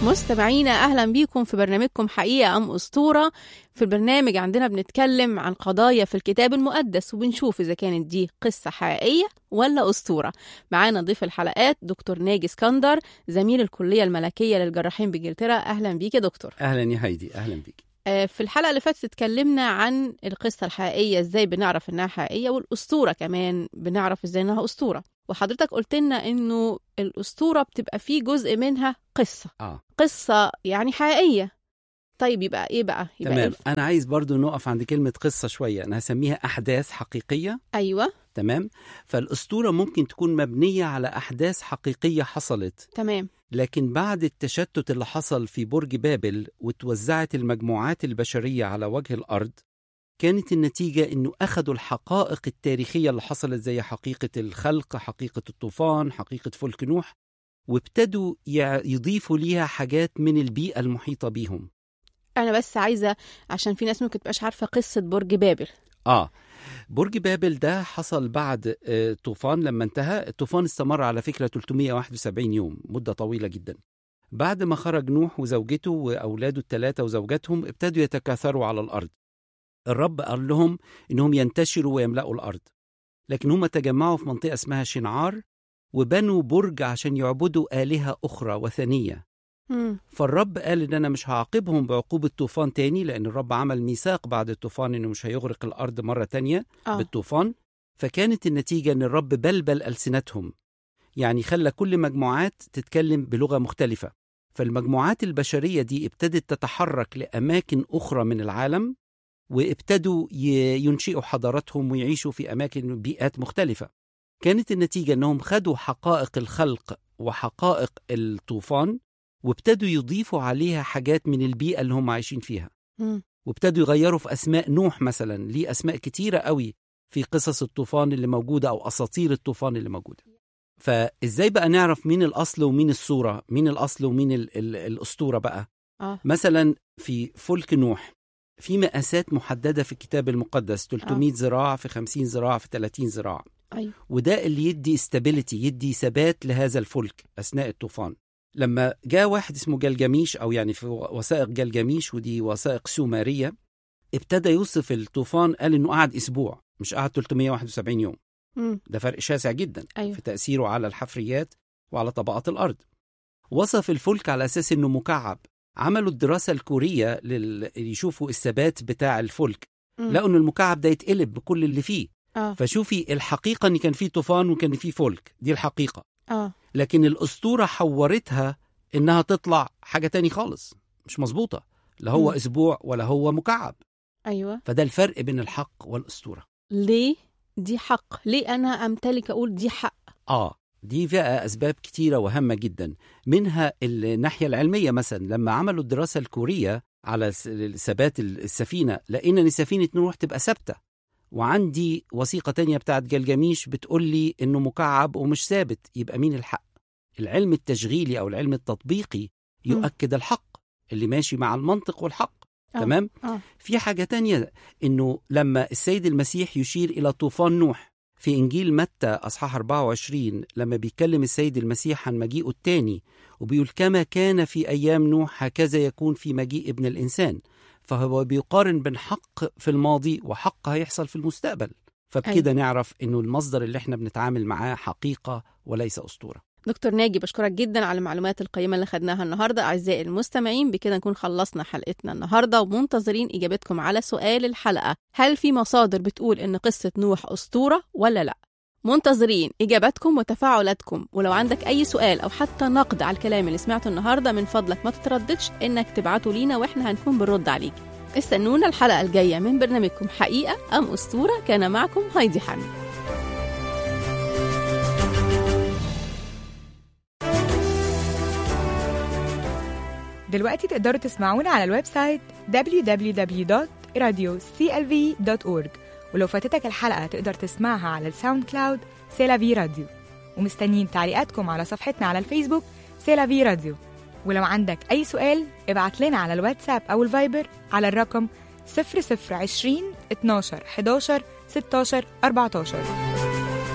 مستمعينا اهلا بيكم في برنامجكم حقيقه ام اسطوره في البرنامج عندنا بنتكلم عن قضايا في الكتاب المقدس وبنشوف اذا كانت دي قصه حقيقيه ولا اسطوره معانا ضيف الحلقات دكتور ناجي اسكندر زميل الكليه الملكيه للجراحين بانجلترا اهلا بيك يا دكتور اهلا يا هايدي اهلا بيك آه، في الحلقه اللي فاتت اتكلمنا عن القصه الحقيقيه ازاي بنعرف انها حقيقيه والاسطوره كمان بنعرف ازاي انها اسطوره وحضرتك قلت لنا انه الاسطوره بتبقى فيه جزء منها قصه اه قصه يعني حقيقيه طيب يبقى ايه بقى يبقى تمام إيه؟ انا عايز برضو نقف عند كلمه قصه شويه انا هسميها احداث حقيقيه ايوه تمام فالاسطوره ممكن تكون مبنيه على احداث حقيقيه حصلت تمام لكن بعد التشتت اللي حصل في برج بابل وتوزعت المجموعات البشريه على وجه الارض كانت النتيجه انه اخذوا الحقائق التاريخيه اللي حصلت زي حقيقه الخلق حقيقه الطوفان حقيقه فلك نوح وابتدوا يع- يضيفوا ليها حاجات من البيئه المحيطه بيهم انا بس عايزه عشان في ناس ممكن تبقاش عارفه قصه برج بابل اه برج بابل ده حصل بعد آه، طوفان لما انتهى الطوفان استمر على فكرة 371 يوم مدة طويلة جدا بعد ما خرج نوح وزوجته وأولاده الثلاثة وزوجاتهم ابتدوا يتكاثروا على الأرض الرب قال لهم إنهم ينتشروا ويملأوا الأرض لكن هم تجمعوا في منطقة اسمها شنعار وبنوا برج عشان يعبدوا آلهة أخرى وثنية مم. فالرب قال ان انا مش هعاقبهم بعقوبة طوفان تاني لان الرب عمل ميثاق بعد الطوفان انه مش هيغرق الارض مرة تانية اه بالطوفان فكانت النتيجة ان الرب بلبل ألسنتهم يعني خلى كل مجموعات تتكلم بلغة مختلفة فالمجموعات البشرية دي ابتدت تتحرك لأماكن أخرى من العالم وابتدوا ي- ينشئوا حضاراتهم ويعيشوا في أماكن بيئات مختلفة كانت النتيجة أنهم خدوا حقائق الخلق وحقائق الطوفان وابتدوا يضيفوا عليها حاجات من البيئة اللي هم عايشين فيها مم. وابتدوا يغيروا في أسماء نوح مثلا ليه أسماء كتيرة قوي في قصص الطوفان اللي موجودة أو أساطير الطوفان اللي موجودة فإزاي بقى نعرف مين الأصل ومين الصورة مين الأصل ومين ال ال الأسطورة بقى اه مثلا في فلك نوح في مقاسات محددة في الكتاب المقدس 300 ذراع في 50 ذراع في 30 ذراع ايوه وده اللي يدي استابيليتي يدي ثبات لهذا الفلك اثناء الطوفان لما جاء واحد اسمه جلجميش او يعني في وثائق جلجميش ودي وثائق سومريه ابتدى يوصف الطوفان قال انه قعد اسبوع مش قعد 371 يوم مم. ده فرق شاسع جدا ايوه في تاثيره على الحفريات وعلى طبقات الارض وصف الفلك على اساس انه مكعب عملوا الدراسه الكوريه لل... يشوفوا الثبات بتاع الفلك مم. لقوا ان المكعب ده يتقلب بكل اللي فيه اه فشوفي الحقيقة إن كان في طوفان وكان في فلك دي الحقيقة اه لكن الأسطورة حورتها إنها تطلع حاجة تاني خالص مش مظبوطة لا هو مم. أسبوع ولا هو مكعب ايوه فده الفرق بين الحق والأسطورة ليه دي حق ليه انا امتلك اقول دي حق آه دي فيها أسباب كتيرة وهامة جدا منها الناحية العلمية مثلا لما عملوا الدراسة الكورية على س- ثبات السفينة لقينا إن سفينة نوح تبقى ثابتة وعندي وثيقة تانية بتاعت جلجميش بتقول لي إنه مكعب ومش ثابت يبقى مين الحق العلم التشغيلي أو العلم التطبيقي مم. يؤكد الحق اللي ماشي مع المنطق والحق آه. تمام اه في حاجة تانية إنه لما السيد المسيح يشير إلى طوفان نوح في إنجيل متى أصحاح 24 لما بيتكلم السيد المسيح عن مجيئه التاني وبيقول كما كان في أيام نوح هكذا يكون في مجيء ابن الإنسان فهو بيقارن بين حق في الماضي وحق هيحصل في المستقبل فبكده نعرف إنه المصدر اللي احنا بنتعامل معاه حقيقة وليس أسطورة دكتور ناجي بشكرك جدا على المعلومات القيمة اللي خدناها النهاردة أعزائي المستمعين بكده نكون خلصنا حلقتنا النهاردة ومنتظرين إجابتكم على سؤال الحلقة هل في مصادر بتقول إن قصة نوح أسطورة ولا لأ؟ منتظرين إجاباتكم وتفاعلاتكم ولو عندك أي سؤال أو حتى نقد على الكلام اللي سمعته النهاردة من فضلك ما تترددش إنك تبعته لينا وإحنا هنكون بنرد عليك استنونا الحلقة الجاية من برنامجكم حقيقة أم أسطورة كان معكم هايدي حامد دلوقتي تقدروا تسمعونا على الويب سايت www.radioclv.org ولو فاتتك الحلقة تقدر تسمعها على الساوند كلاود سيلافي راديو ومستنيين تعليقاتكم على صفحتنا على الفيسبوك سيلافي راديو ولو عندك أي سؤال ابعت لنا على الواتساب أو الفايبر على الرقم 0020 12 11 16 14